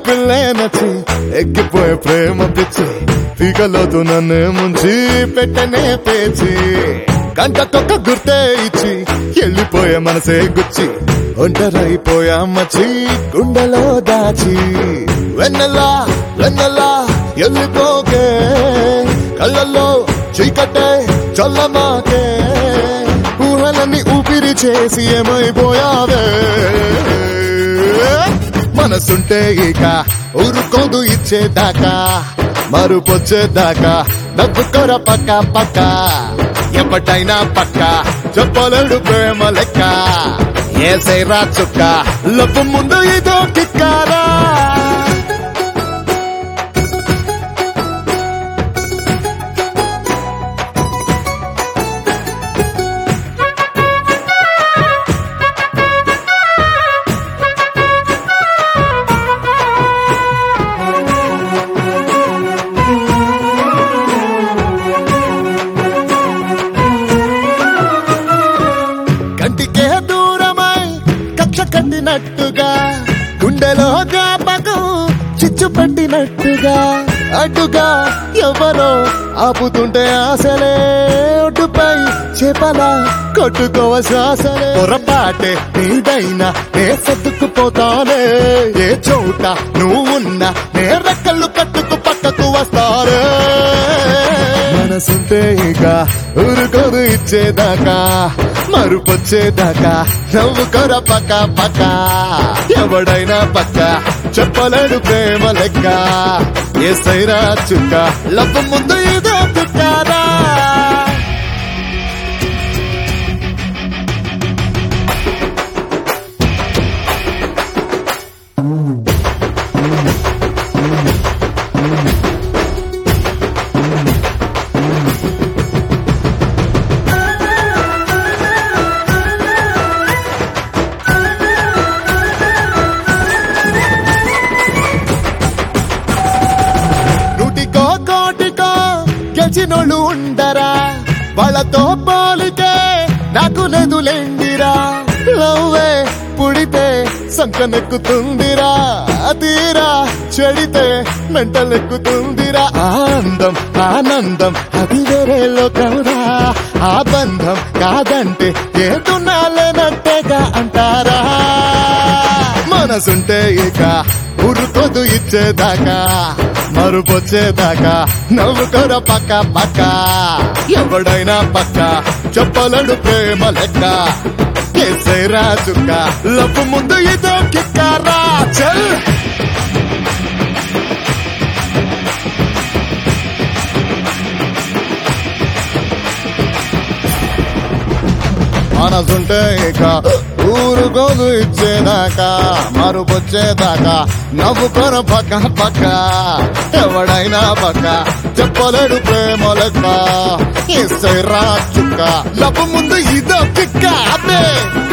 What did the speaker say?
పిల్లే నచ్చి ఎక్కిపోయే ప్రేమ పిచ్చి పీకలోతు నన్ను ముంచి పెట్టనే పేచి గంటకొక్క గుర్తే ఇచ్చి వెళ్ళిపోయే మనసే గుచ్చి ఒంటరైపోయా మచ్చి గుండెలో దాచి వెన్నెలా వెన్నెలా వెళ్ళిపోకే కళ్ళల్లో చీకటే చల్లమాకే ఊహలన్నీ ఊపిరి చేసి ఏమైపోయావే మనసుంటే ఇక ఊరుకోదు ఇచ్చేదాకా మరుపొచ్చేదాకా నవ్వుకోర పక్క పక్క ఎప్పటైనా పక్క చెప్పలేడు ప్రేమ లెక్క ఏసైరా చుక్క లబ్బు ముందు ఇదో కిక్కారా కంటికే దూరమై కక్ష కట్టినట్టుగా గుండెలో జ్ఞాపకం చిచ్చు పట్టినట్టుగా అడ్డుగా ఎవరో ఆపుతుంటే ఆశలే ఒడ్డుపై చేపలా కొట్టుకోవ శ్వాసలే పొరపాటే నీదైనా నే సర్దుకుపోతానే ఏ చోట నువ్వున్నా నే రెక్కలు కట్టుకు పక్కకు వస్తానే మనసుంటే ఇక ఊరుకోరు ఇచ్చేదాకా మరుపొచ్చేదాకా నవ్వుకోర పక్క పక్క ఎవడైనా పక్క చెప్పలేడు ప్రేమ లెక్క ఏ సైరా చుక్క లబ్బు ముందు ఇదో తిట్టారా నూటికో కోటికో గెలిచినోళ్ళు ఉండరా వాళ్ళతో పోలికే నాకు లేదులేండిరా లవ్వే పుడితే సంకనెక్కుతుందిరా తీరా చెడితే మెంటలెక్కుతుందిరా ఆనందం ఆనందం అది వేరే లోకంరా ఆ బంధం కాదంటే ఏదున్నాలేనట్టేగా అంటారా మనసుంటే ఇక ఉరుకోదు ఇచ్చేదాకా మరుపొచ్చేదాకా నవ్వుకోర పక్క పక్క ఎవడైనా పక్క చెప్పలేడు ప్రేమ లెక్క కేసైరా చుక్క లబ్బు ముందు ఇదో కిక్కారా చల్ మనసుంటే ఇక ఊరుకోదు ఇచ్చేదాకా మరుపొచ్చేదాకా నవ్వుకొన పక్క పక్క ఎవడైనా పక్క చెప్పలేడు ప్రేమ లెక్క ఇస్తే రా చుక్క లబ్బు ముందు ఇదో కిక్క అబ్బే